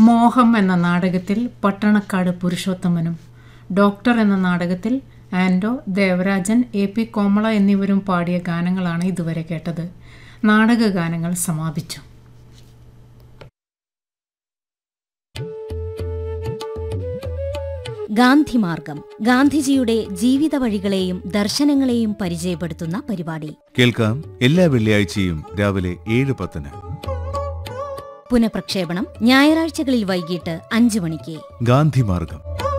മോഹം എന്ന നാടകത്തിൽ പട്ടണക്കാട് പുരുഷോത്തമനും ഡോക്ടർ എന്ന നാടകത്തിൽ ആൻഡോ ദേവരാജൻ എ പി കോമള എന്നിവരും പാടിയ ഗാനങ്ങളാണ് ഇതുവരെ കേട്ടത് നാടക ഗാനങ്ങൾ സമാപിച്ചു ഗാന്ധിമാർഗം ഗാന്ധിജിയുടെ ജീവിത വഴികളെയും ദർശനങ്ങളെയും പരിചയപ്പെടുത്തുന്ന പരിപാടി കേൾക്കാം എല്ലാ വെള്ളിയാഴ്ചയും രാവിലെ ഏഴ് പത്തിന് പുനഃപ്രക്ഷേപണം ഞായറാഴ്ചകളിൽ വൈകിട്ട് അഞ്ചു മണിക്ക് ഗാന്ധിമാർഗം